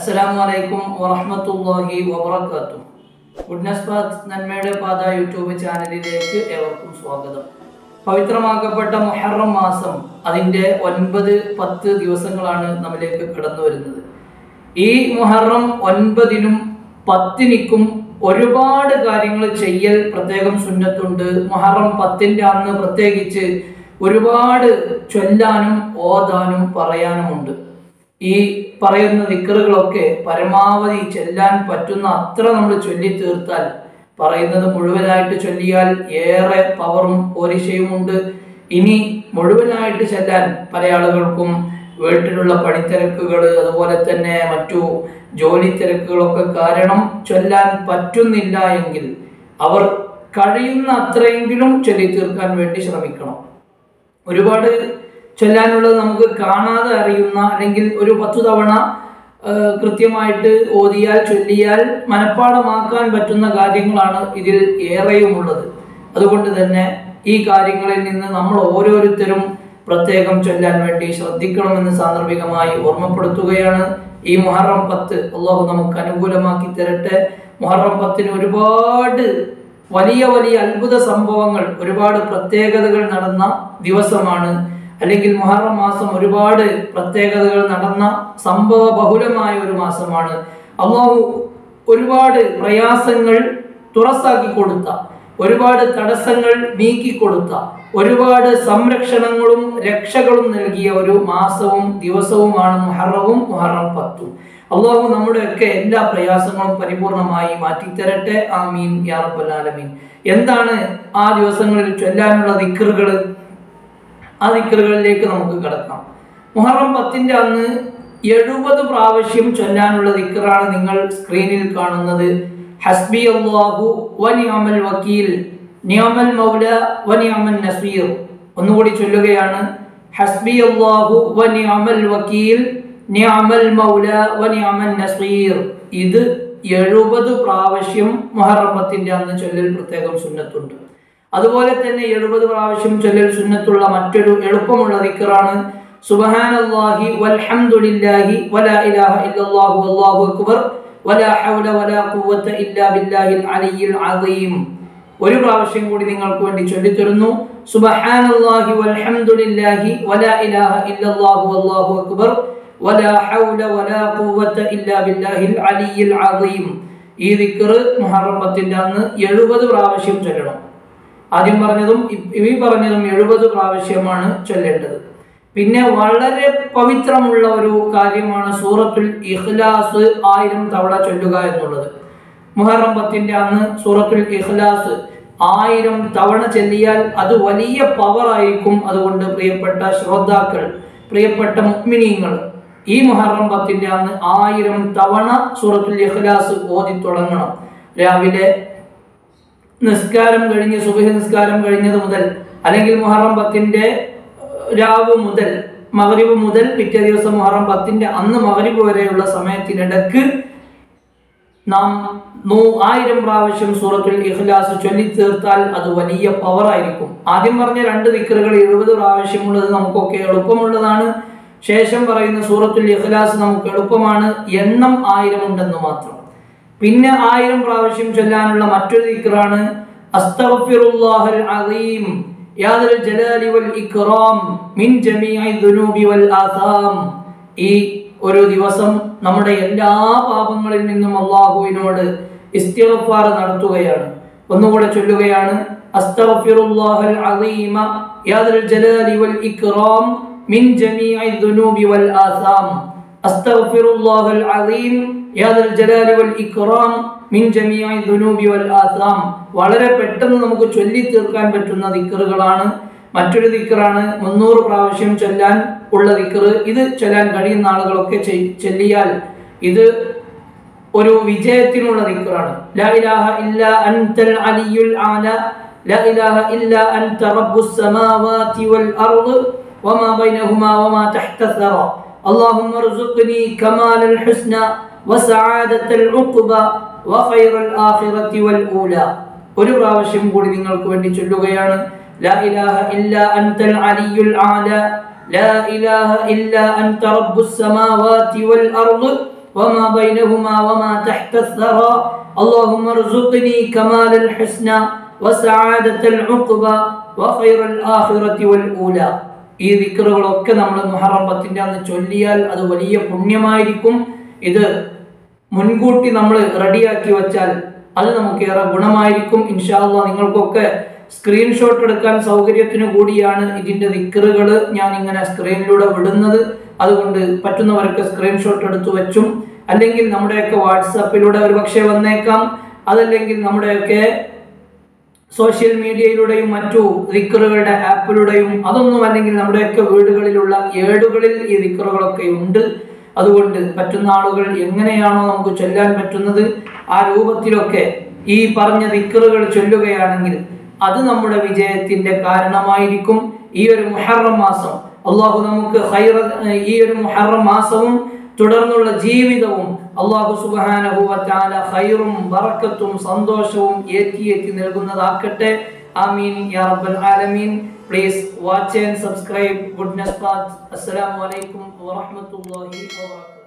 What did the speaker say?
അസ്സലാമു അലൈക്കും വറഹ്മത്തുള്ളാഹി വബറകാതുഹു ഗുഡ്നസ് പാത്ത് നന്മയുടെ പാത യൂട്യൂബ് ചാനലിലേക്ക് ഏവർക്കും സ്വാഗതം പവിത്രമാക്കപ്പെട്ട മുഹറം മാസം അതിൻ്റെ ഒൻപത് പത്ത് ദിവസങ്ങളാണ് നമ്മിലേക്ക് കടന്നു വരുന്നത് ഈ മുഹറം ഒൻപതിനും പത്തിനിക്കും ഒരുപാട് കാര്യങ്ങൾ ചെയ്യൽ പ്രത്യേകം സുന്നത്തുണ്ട് മുഹറം പത്തിൻ്റെ അന്ന് പ്രത്യേകിച്ച് ഒരുപാട് ചൊല്ലാനും ഓതാനും പറയാനുമുണ്ട് ഈ പറയുന്ന ദിക്കറുകളൊക്കെ പരമാവധി ചെല്ലാൻ പറ്റുന്ന അത്ര നമ്മൾ ചൊല്ലി തീർത്താൽ പറയുന്നത് മുഴുവനായിട്ട് ചൊല്ലിയാൽ ഏറെ പവറും പോരിശയുമുണ്ട് ഇനി മുഴുവനായിട്ട് ചെല്ലാൻ പല ആളുകൾക്കും വീട്ടിലുള്ള പണിത്തിരക്കുകൾ അതുപോലെ തന്നെ മറ്റു ജോലി തിരക്കുകളൊക്കെ കാരണം ചൊല്ലാൻ പറ്റുന്നില്ല എങ്കിൽ അവർ കഴിയുന്ന അത്രയെങ്കിലും ചൊല്ലി തീർക്കാൻ വേണ്ടി ശ്രമിക്കണം ഒരുപാട് ചൊല്ലാനുള്ളത് നമുക്ക് കാണാതെ അറിയുന്ന അല്ലെങ്കിൽ ഒരു പത്തു തവണ ആ, കൃത്യമായിട്ട് ഓതിയാൽ ചൊല്ലിയാൽ മനഃപ്പാടമാക്കാൻ പറ്റുന്ന കാര്യങ്ങളാണ് ഇതിൽ ഏറെയുമുള്ളത് അതുകൊണ്ട് തന്നെ ഈ കാര്യങ്ങളിൽ നിന്ന് നമ്മൾ ഓരോരുത്തരും പ്രത്യേകം ചൊല്ലാൻ വേണ്ടി ശ്രദ്ധിക്കണമെന്ന് സാന്ദർഭികമായി ഓർമ്മപ്പെടുത്തുകയാണ് ഈ മുഹറം പത്ത് അള്ളാഹു നമുക്ക് അനുകൂലമാക്കി തരട്ടെ മുഹറം പത്തിന് ഒരുപാട് വലിയ വലിയ അത്ഭുത സംഭവങ്ങൾ ഒരുപാട് പ്രത്യേകതകൾ നടന്ന ദിവസമാണ് അല്ലെങ്കിൽ മുഹറം മാസം ഒരുപാട് പ്രത്യേകതകൾ നടന്ന സംഭവ ബഹുലമായ ഒരു മാസമാണ് അള്ളാഹു ഒരുപാട് പ്രയാസങ്ങൾ തുറസാക്കി കൊടുത്ത ഒരുപാട് തടസ്സങ്ങൾ നീക്കിക്കൊടുത്ത ഒരുപാട് സംരക്ഷണങ്ങളും രക്ഷകളും നൽകിയ ഒരു മാസവും ദിവസവുമാണ് മുഹറവും മുഹറം പത്തും അള്ളാഹു നമ്മുടെയൊക്കെ എല്ലാ പ്രയാസങ്ങളും പരിപൂർണമായി മാറ്റിത്തരട്ടെ ആമീൻ യാ റബ്ബൽ ആലമീൻ എന്താണ് ആ ദിവസങ്ങളിൽ ചൊല്ലാനുള്ള ദിക്കറുകൾ ആ ദിക്കറുകളിലേക്ക് നമുക്ക് കിടക്കാം മുഹറം പത്തിന്റെ അന്ന് എഴുപത് പ്രാവശ്യം ചൊല്ലാനുള്ള ദിക്കറാണ് നിങ്ങൾ സ്ക്രീനിൽ കാണുന്നത് ഹസ്ബി അള്ളാഹു വനിഅമൽ വക്കീൽ നിയമൽ മൗല വനിഅമൽ നസീർ ഒന്നുകൂടി ചൊല്ലുകയാണ് ഹസ്ബി അള്ളാഹു വനിഅമൽ വക്കീൽ നിഅമൽ മൗല വനിഅമൽ നസീർ ഇത് എഴുപത് പ്രാവശ്യം മുഹറം പത്തിന്റെ അന്ന് ചൊല്ലൽ പ്രത്യേകം സുന്നത്തുണ്ട് അതുപോലെ തന്നെ എഴുപത് പ്രാവശ്യം ചൊല്ലൽ സുന്നത്തുള്ള മറ്റൊരു എളുപ്പമുള്ള ദിക്കറാണ് സുബ്ഹാനല്ലാഹി വൽഹംദുലില്ലാഹി വലാ ഇലാഹ ഇല്ലല്ലാഹു വല്ലാഹു അക്ബർ വലാ ഹൗല വലാ ഖുവത ഇല്ലാ ബില്ലാഹിൽ അലിയിൽ അദീം ഒരു പ്രാവശ്യം കൂടി നിങ്ങൾക്ക് വേണ്ടി ചൊല്ലിത്തരുന്നു സുബ്ഹാനല്ലാഹി വൽഹംദുലില്ലാഹി വലാ ഇലാഹ ഇല്ലല്ലാഹു വല്ലാഹു അക്ബർ വലാ ഹൗല വലാ ഖുവത ഇല്ലാ ബില്ലാഹിൽ അലിയിൽ അദീം ഈ ദിക്ർ മുഹറം പത്തിന്റെ അന്ന് എഴുപത് പ്രാവശ്യം ചൊല്ലണം ആദ്യം പറഞ്ഞതും ഇ- ഈ പറഞ്ഞതും എഴുപത് പ്രാവശ്യമാണ് ചൊല്ലേണ്ടത് പിന്നെ വളരെ പവിത്രമുള്ള ഒരു കാര്യമാണ് സൂറത്തുൽ ഇഖ്ലാസ് ആയിരം തവണ ചൊല്ലുക എന്നുള്ളത് മുഹറം പത്തിന്റെ അന്ന് സൂറത്തുൽ ഇഖ്ലാസ് ആയിരം തവണ ചൊല്ലിയാൽ അത് വലിയ പവർ ആയിരിക്കും അതുകൊണ്ട് പ്രിയപ്പെട്ട ശ്രോതാക്കൾ പ്രിയപ്പെട്ട മുഗ്മിനീങ്ങൾ ഈ മുഹറം പത്തിന്റെ അന്ന് ആയിരം തവണ സൂറത്തുൽ ഇഖ്ലാസ് ഓതി തുടങ്ങണം രാവിലെ നിസ്കാരം കഴിഞ്ഞ് സുബഹി നിസ്കാരം കഴിഞ്ഞത് മുതൽ അല്ലെങ്കിൽ മുഹറം പത്തിന്റെ ഏഹ്, രാവ് മുതൽ മഗ്രിബ് മുതൽ പിറ്റേ ദിവസം മുഹറം പത്തിന്റെ അന്ന് മഗ്രിബ് വരെയുള്ള സമയത്തിനിടക്ക് നാം നൂ ആയിരം പ്രാവശ്യം സൂറത്തുൽ ഇഖ്ലാസ് ചൊല്ലി തീർത്താൽ അത് വലിയ പവർ ആയിരിക്കും ആദ്യം പറഞ്ഞ രണ്ട് ദിക്കറുകൾ എഴുപത് പ്രാവശ്യമുള്ളത് നമുക്കൊക്കെ എളുപ്പമുള്ളതാണ് ശേഷം പറയുന്ന സൂറത്തുൽ ഇഖ്ലാസ് നമുക്ക് എളുപ്പമാണ് എണ്ണം ആയിരം ഉണ്ടെന്ന് മാത്രം പിന്നെ ആയിരം പ്രാവശ്യം ചൊല്ലാനുള്ള മറ്റൊരു ദിക്റാണ് അസ്തഗ്ഫിറുല്ലാഹൽ അസീം യാദൽ ജലാലി വൽ ഇക്റാം മിൻ ജമീഇ ദുനൂബി വൽ ആസാം ഈ ഒരു ദിവസം നമ്മുടെ എല്ലാ പാപങ്ങളിൽ നിന്നും അള്ളാഹുവിനോട് ഇസ്തിഗ്ഫാർ നടത്തുകയാണ് ഒന്നുകൂടെ ചൊല്ലുകയാണ് അസ്തഗ്ഫിറുല്ലാഹൽ അസീമ യാദൽ ജലാലി വൽ ഇക്റാം മിൻ ജമീഇ ദുനൂബി വൽ ആസാം അസ്തഗ്ഫിറുല്ലാഹൽ അസീം യാദൽ ജലാലി വൽ ഇക്റാം മിൻ ജമീഇ ദുനൂബി വൽ ആസാം വളരെ പെട്ടെന്ന് നമുക്ക് ചൊല്ലി തീർക്കാൻ പറ്റുന്ന ദിക്റുകളാണ് മറ്റൊരു ദിക്റാണ് മുന്നൂറ് പ്രാവശ്യം ചൊല്ലാൻ ഉള്ള ദിക്റ് ഇത് ചൊല്ലാൻ കഴിയുന്ന ആളുകളൊക്കെ ചെയ്- ചൊല്ലിയാൽ ഇത് ഒരു വിജയത്തിനുള്ള ദിക്റാണ് ലാ ഇലാഹ ഇല്ല അൻതൽ അലിയുൽ ആല ലാ ഇലാഹ ഇല്ല അൻത റബ്ബുസ് സമാവാതി വൽ അർദ് വമാ ബൈനഹുമാ വമാ തഹ്ത ثرى اللهم ارزقني كمال الحسنى وسعادة العقبى وخير الآخرة والأولى ഒരു പ്രാവശ്യം കൂടി നിങ്ങൾക്ക് വേണ്ടി ചൊല്ലുകയാണ് لا إله إلا أنت العلي الأعلى لا إله إلا أنت رب السماوات والأرض وما بينهما وما تحت الثرى اللهم ارزقني كمال الحسنى وسعادة العقبى وخير الآخرة والأولى ഈ ദിക്കറുകളൊക്കെ നമ്മൾ മുഹറം പത്തിന്റെ അന്ന് ചൊല്ലിയാൽ അത് വലിയ പുണ്യമായിരിക്കും ഇത് മുൻകൂട്ടി നമ്മൾ റെഡിയാക്കി വെച്ചാൽ അത് നമുക്ക് ഏറെ ഗുണമായിരിക്കും ഇൻഷാല്ല നിങ്ങൾക്കൊക്കെ സ്ക്രീൻഷോട്ട് എടുക്കാൻ സൗകര്യത്തിന് കൂടിയാണ് ഇതിന്റെ ദിക്കറുകൾ ഞാൻ ഇങ്ങനെ സ്ക്രീനിലൂടെ വിടുന്നത് അതുകൊണ്ട് പറ്റുന്നവരൊക്കെ സ്ക്രീൻഷോട്ട് എടുത്തു വെച്ചും അല്ലെങ്കിൽ നമ്മുടെയൊക്കെ വാട്സാപ്പിലൂടെ ഒരു പക്ഷേ വന്നേക്കാം അതല്ലെങ്കിൽ നമ്മുടെയൊക്കെ സോഷ്യൽ മീഡിയയിലൂടെയും മറ്റു ദിക്കറുകളുടെ ആപ്പിലൂടെയും അതൊന്നും അല്ലെങ്കിൽ നമ്മുടെയൊക്കെ വീടുകളിലുള്ള ഏടുകളിൽ ഈ ദിക്കറുകളൊക്കെ ഉണ്ട് അതുകൊണ്ട് പറ്റുന്ന ആളുകൾ എങ്ങനെയാണോ നമുക്ക് ചൊല്ലാൻ പറ്റുന്നത് ആ രൂപത്തിലൊക്കെ ഈ പറഞ്ഞ ദിക്കറുകൾ ചൊല്ലുകയാണെങ്കിൽ അത് നമ്മുടെ വിജയത്തിന്റെ കാരണമായിരിക്കും ഈ ഒരു മുഹറം മാസം അള്ളാഹു നമുക്ക് ഹൈറ ഈ ഒരു മുഹറം മാസവും തുടർന്നുള്ള ജീവിതവും അള്ളാഹു സുബാനഹുവറ്റാല ഹൈറും ബറക്കത്തും സന്തോഷവും ഏറ്റി ഏറ്റി നൽകുന്നതാക്കട്ടെ ആമീൻ യാ റബ്ബൽ ആലമീൻ please watch and subscribe goodness path അസ്സലാമു അലൈക്കും വറഹ്മത്തുള്ളാഹി വബറകാതുഹു